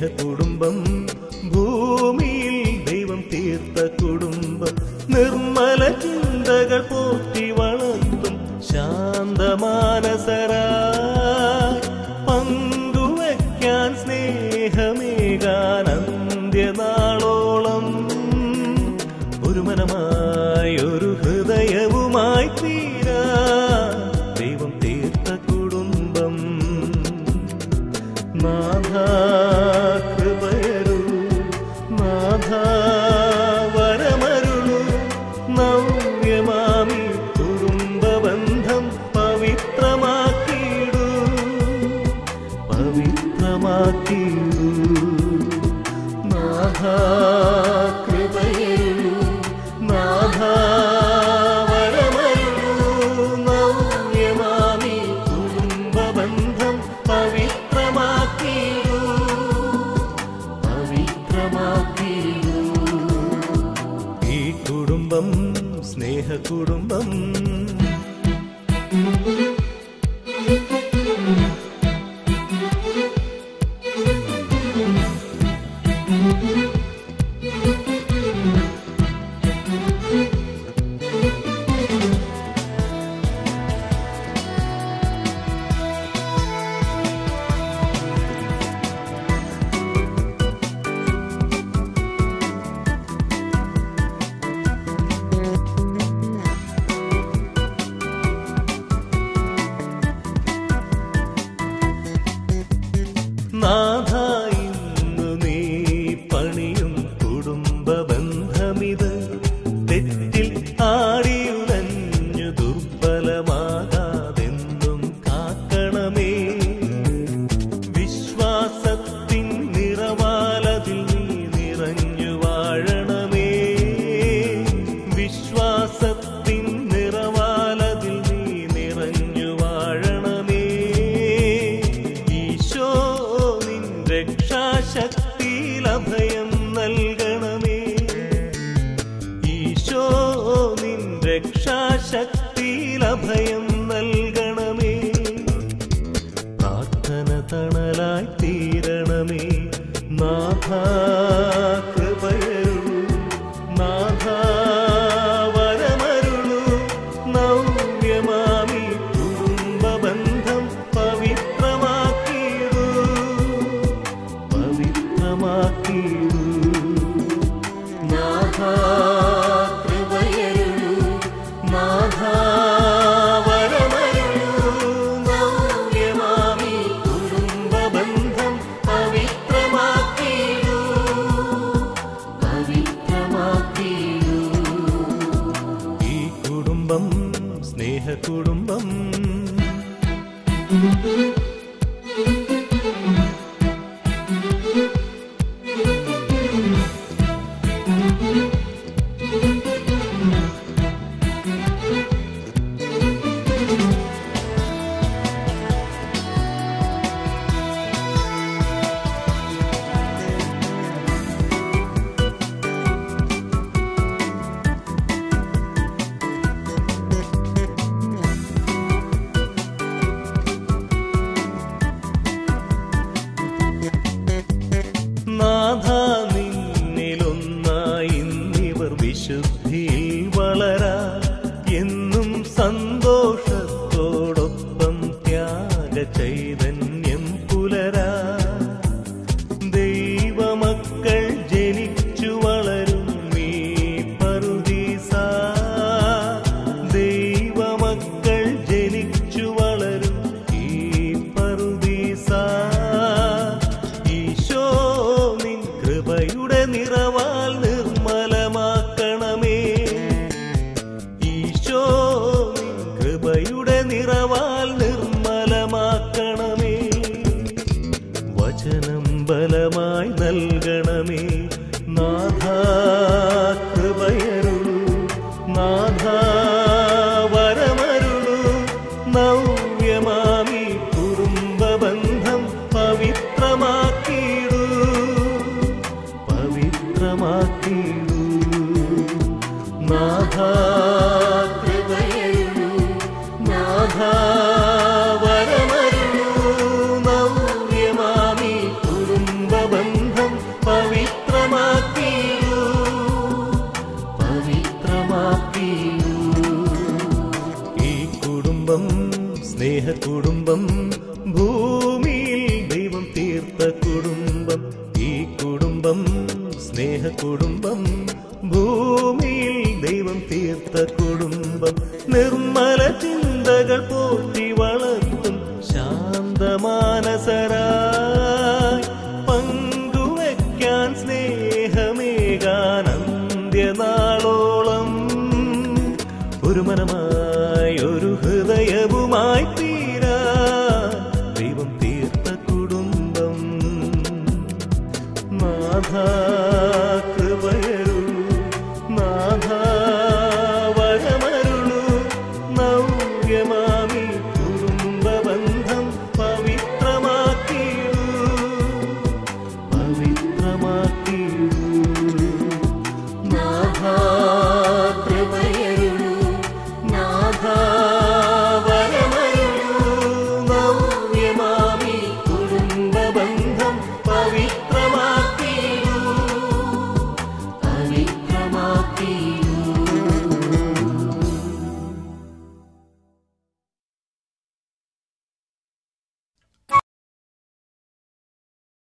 സ്നേഹകുടുംബം ഭൂമിയിൽ ദൈവം തീർത്ത കുടുംബം നിർമ്മല ചിന്തകൾ പോറ്റി വളർത്തും ശാന്തമാനസരായി പങ്കുവയ്ക്കാൻ സ്നേഹമേകാൻ അന്ത്യനാളോളം ഒരു മനമായി ഒരു ഹൃദയവുമായി തീരാ ദൈവം തീർത്ത കുടുംബം നാഥ കൃപയരു നാഥ വരമരുളു നവ്യമാമി കുടുംബബന്ധം പവിത്രമാക്കിയിടൂ പവിത്രമാക്കിയിടൂ നാഥ കൃപയരു നാഥ വരമരുളു നവ്യമാമി കുടുംബബന്ധം പവിത്രമാക്കിയിടൂ പവിത്രമാക്കിയിടൂ ഈ കുടുംബം സ്നേഹകുടുംബം നാഥ ഇന്നു നീ പണിയും കുടുംബ ബന്ധമിത് തെറ്റിൽ ആടിയുലഞ്ഞു ദുർബലമാകാതെന്നും കാക്കണമേ വിശ്വാസത്തിൻ നിറവാലതിൽ നീ നിറഞ്ഞു വാഴണമേ വിശ്വാസത്തിൻ നിറവാലതിൽ നീ നിറഞ്ഞു വാഴണമേ ഈശോ നിൻ രക്ഷാശക്തിയിൽ അഭയം നൽകണമേ ഈശോ നിൻ രക്ഷാശക്തിയിൽ അഭയം നൽകണമേ പ്രാർത്ഥന തണലായി തീരണമേ നാഥ കൃപയരുളൂ നാഥ വരമരുളൂ നവ്യമാമി കുടുംബബന്ധം പവിത്രമാക്കിയിടൂ പവിത്രമാക്കിയിടൂ നാഥ കൃപയരുളൂ നാഥ വരമരുളൂ നവ്യമാമി കുടുംബബന്ധം പവിത്രമാക്കിയിടൂ പവിത്രമാക്കിയിടൂ ഈ കുടുംബം സ്നേഹകുടുംബം നാഥ നിന്നിലൊന്നായി ഇന്നിവർ വിശുദ്ധിയിൽ വളരാ എന്നും സന്തോഷത്തോടൊപ്പം ത്യാഗ ചൈതന്യം പുലരാ ദൈവമക്കൾ ജനിച്ചു വളരും ഈ പറുദീസ ദൈവമക്കൾ ജനിച്ചു വളരും ഈ പറുദീസ ഈശോ നിൻ കൃപയുടെ നിറവാൽ നിർമ്മലമാക്കണമേ ഈശോ നിൻ കൃപയുടെ നിറവാൽ നിർമ്മലമാക്കണമേ വചനം ബലമായി നൽകണമേ നാഥ കൃപയരുളൂ നാഥ വരമരുളൂ നവ്യമാമി കുടുംബബന്ധം പവിത്രമാക്കിയിടൂ പവിത്രമാക്കിയിടൂ നാഥ കൃപയരുളൂ നാഥ വരമരുളൂ നവ്യമാമി കുടുംബബന്ധം ഈ കുടുംബം സ്നേഹ കുടുംബം ഭൂമിയിൽ ദൈവം തീർത്ത കുടുംബം നിർമ്മല ചിന്തകൾ പോറ്റി വളർത്തും ശാന്തമാനസരായി പങ്കുവയ്ക്കാൻ സ്നേഹമേകാൻ അന്ത്യനാളോളം ഒരു മനമായി ഒരു ഹൃദയവുമായി തീരാ ദൈവം തീർത്ത കുടുംബം നാഥ